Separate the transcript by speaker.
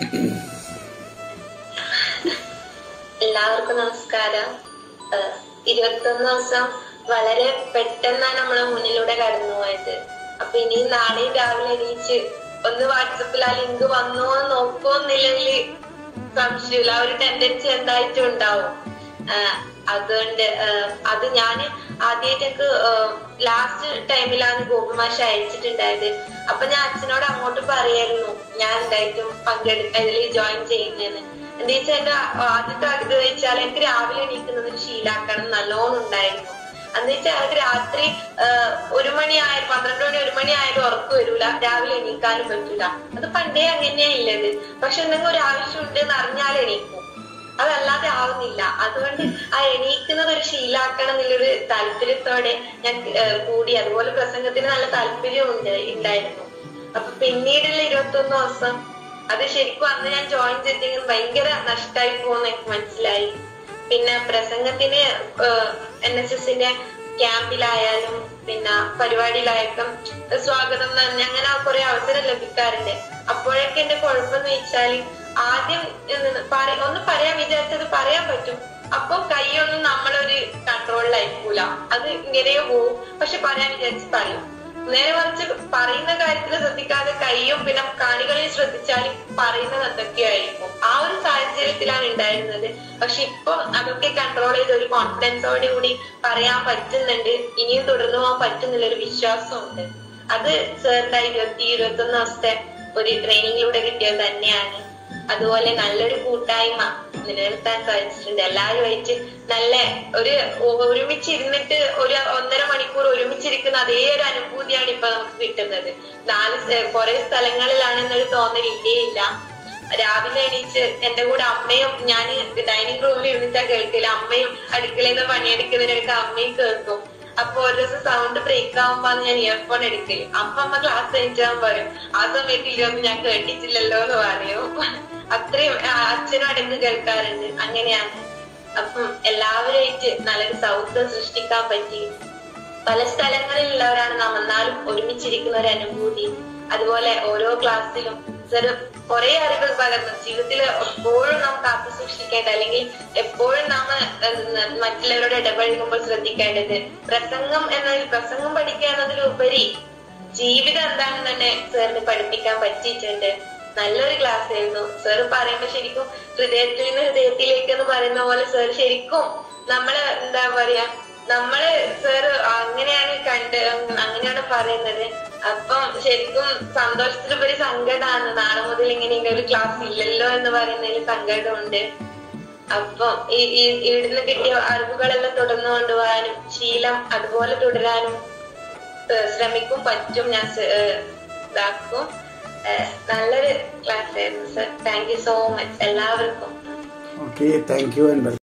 Speaker 1: എല്ലാവർക്കും നമസ്കാരം ഏഹ് ഇരുപത്തൊന്ന് ദിവസം വളരെ പെട്ടെന്നാണ് നമ്മളെ മുന്നിലൂടെ കടന്നുപോയത് അപ്പൊ ഇനി നാളെ രാവിലെ എണീച്ച് ഒന്ന് വാട്സപ്പിൽ ആ ലിങ്ക് വന്നോ എന്ന് നോക്കുമെന്നില്ലെങ്കിൽ സംശയമില്ല ആ ഒരു ടെൻഡൻസി എന്തായിട്ടും ഉണ്ടാവും ആഹ് അതുകൊണ്ട് ആഹ് അത് ഞാന് ആദ്യമായിട്ട് എനിക്ക് ലാസ്റ്റ് ടൈമിലാണ് ഗോപിമാഷ അയച്ചിട്ടുണ്ടായത് അപ്പൊ ഞാൻ അച്ഛനോട് അങ്ങോട്ട് പറയായിരുന്നു ഞാൻ എന്തായിട്ടും പങ്കെടുക്ക ഇതിൽ ജോയിൻ ചെയ്യുന്നതെന്ന് എന്താ വെച്ചാൽ എന്റെ ആദ്യത്തെ ആഗ്രഹം വെച്ചാൽ എനിക്ക് രാവിലെ എണീക്കുന്നത് ഒരു ശീലാക്കണം നല്ലോണം ഉണ്ടായിരുന്നു എന്ന് വെച്ചാൽ എനിക്ക് രാത്രി ആഹ് ഒരു മണി ആയാലും പന്ത്രണ്ട് മണി ഒരു മണി ആയാലും ഉറക്കം വരൂല രാവിലെ എണീക്കാനും പറ്റൂല അത് പണ്ടേ അങ്ങനെയാ ഉള്ളത് പക്ഷെ എന്തെങ്കിലും ഒരു ആവശ്യം ഉണ്ട് എന്ന് അറിഞ്ഞാൽ എണീക്കും അതല്ലാതെ ആവുന്നില്ല അതുകൊണ്ട് ആ എണീക്കുന്നത് ഒരു ശീലാക്കണം എന്നുള്ളൊരു താല്പര്യത്തോടെ ഞാൻ ഏഹ് കൂടി അതുപോലെ പ്രസംഗത്തിന് നല്ല താല്പര്യം ഉണ്ട് ഉണ്ടായിരുന്നു അപ്പൊ പിന്നീടുള്ള ഇരുപത്തൊന്ന് ദിവസം അത് ശരിക്കും അന്ന് ഞാൻ ജോയിൻ ചെയ്തെങ്കിൽ ഭയങ്കര നഷ്ടമായി പോകുന്ന എനിക്ക് മനസ്സിലായി പിന്നെ പ്രസംഗത്തിന് എൻ എസ് എസിന്റെ ക്യാമ്പിലായാലും പിന്നെ പരിപാടിയിലായാലും സ്വാഗതം തന്നെ അങ്ങനെ കുറെ അവസരം ലഭിക്കാറുണ്ട് അപ്പോഴൊക്കെ എന്റെ കുഴപ്പമെന്ന് വെച്ചാൽ ആദ്യം എന്ന് പറ- ഒന്ന് പറയാൻ വിചാരിച്ചത് പറയാൻ പറ്റും അപ്പൊ കൈയൊന്നും നമ്മളൊരു കൺട്രോളിലായിരിക്കൂല അത് ഇങ്ങനെയോ പോവും പക്ഷെ പറയാൻ വിചാരിച്ച് പറയും നേരെ മറിച്ച് പറയുന്ന കാര്യത്തിൽ ശ്രദ്ധിക്കാതെ കൈയും പിന്നെ കാണികളെയും ശ്രദ്ധിച്ചാൽ പറയുന്നത് എന്തൊക്കെയായിരിക്കും ആ ഒരു സാഹചര്യത്തിലാണ് ഉണ്ടായിരുന്നത് പക്ഷെ ഇപ്പൊ അതൊക്കെ കൺട്രോൾ ചെയ്ത് ഒരു കോൺഫിഡൻസോടെ കൂടി പറയാൻ പറ്റുന്നുണ്ട് ഇനിയും തുടർന്നു പോകാൻ പറ്റുന്നുള്ള ഒരു വിശ്വാസമുണ്ട് അത് സാറിന്റെ ഇരുപത്തി ഇരുപത്തി ഒന്ന് ദിവസത്തെ ഒരു ട്രെയിനിങ്ങിലൂടെ കിട്ടിയത് തന്നെയാണ് അതുപോലെ നല്ലൊരു കൂട്ടായ്മ നിലനിർത്താൻ സാധിച്ചിട്ടുണ്ട് എല്ലാവരുമായിട്ട് നല്ല ഒരു ഒരുമിച്ചിരുന്നിട്ട് ഒരു ഒന്നര മണിക്കൂർ ഒരുമിച്ചിരിക്കുന്ന അതേ ഒരു അനുഭൂതിയാണ് ഇപ്പൊ നമുക്ക് കിട്ടുന്നത് നാല് സ്ഥ- കുറെ സ്ഥലങ്ങളിലാണെന്നൊരു തോന്നൽ ഇല്ലേ ഇല്ല രാവിലെ എണീച്ച് എന്റെ കൂടെ അമ്മയും ഞാൻ ഡൈനിങ് റൂമിൽ ഇരുന്നിട്ടാ കേൾക്കില്ല അമ്മയും അടുക്കളയിൽ നിന്ന് പണിയെടുക്കുന്നതിനൊക്കെ അമ്മയും കേൾക്കും അപ്പൊ ഒരു ദിവസം സൗണ്ട് ബ്രേക്ക് ആവുമ്പോ ഞാൻ ഇയർഫോൺ എടുക്കല് അപ്പൊ അമ്മ ക്ലാസ് കഴിഞ്ഞാൽ പറയും ആ സമയത്ത് ഇതൊന്നും ഞാൻ കേട്ടിട്ടില്ലല്ലോ എന്ന് പറയും അത്രയും ആ, അച്ഛനും അടങ്ങ് കേൾക്കാറുണ്ട് അങ്ങനെയാണ് അപ്പം എല്ലാവരുമായിട്ട് നല്ലൊരു സൗഹൃദം സൃഷ്ടിക്കാൻ പറ്റി പല സ്ഥലങ്ങളിലുള്ളവരാണ് നാം എന്നാലും ഒരുമിച്ചിരിക്കുന്ന ഒരു അനുഭൂതി അതുപോലെ ഓരോ ക്ലാസ്സിലും ചെറു കുറെ അറിവുകൾ പകർന്നു ജീവിതത്തിൽ എപ്പോഴും നാം കാത്തു സൂക്ഷിക്കേണ്ട അല്ലെങ്കിൽ എപ്പോഴും നാം ഏഹ്, മറ്റുള്ളവരോട് ഇടപഴകുമ്പോൾ ശ്രദ്ധിക്കേണ്ടത് പ്രസംഗം എന്നതിൽ പ്രസംഗം പഠിക്കുക എന്നതിലുപരി ജീവിതം എന്താണെന്ന് തന്നെ സാറിന് പഠിപ്പിക്കാൻ പറ്റിയിട്ടുണ്ട് നല്ലൊരു ക്ലാസ് ആയിരുന്നു സാർ പറയുമ്പോ ശരിക്കും ഹൃദയത്തിൽ നിന്ന് ഹൃദയത്തിലേക്ക് എന്ന് പറയുന്ന പോലെ സാർ ശരിക്കും നമ്മള് എന്താ പറയാ നമ്മള് സാർ അങ്ങനെയാണ് കണ്ട് അങ്ങനെയാണ് പറയുന്നത് അപ്പം ശരിക്കും സന്തോഷത്തിലുപരി സങ്കടമാണ് നാളെ മുതൽ ഇങ്ങനെ ഇങ്ങനെ ഒരു ക്ലാസ് ഇല്ലല്ലോ എന്ന് പറയുന്നതിൽ സങ്കടമുണ്ട് അപ്പം ഈ ഈ ഇവിടുന്ന് കിട്ടിയ അറിവുകളെല്ലാം തുടർന്നു കൊണ്ടുപോകാനും ശീലം അതുപോലെ തുടരാനും ഏഹ് ശ്രമിക്കും പറ്റും ഞാൻ സ- ഏഹ് ഇതാക്കും ഏഹ് നല്ലൊരു ക്ലാസ് ആയിരുന്നു sir thank you so much എല്ലാവർക്കും
Speaker 2: okay thank you and welcome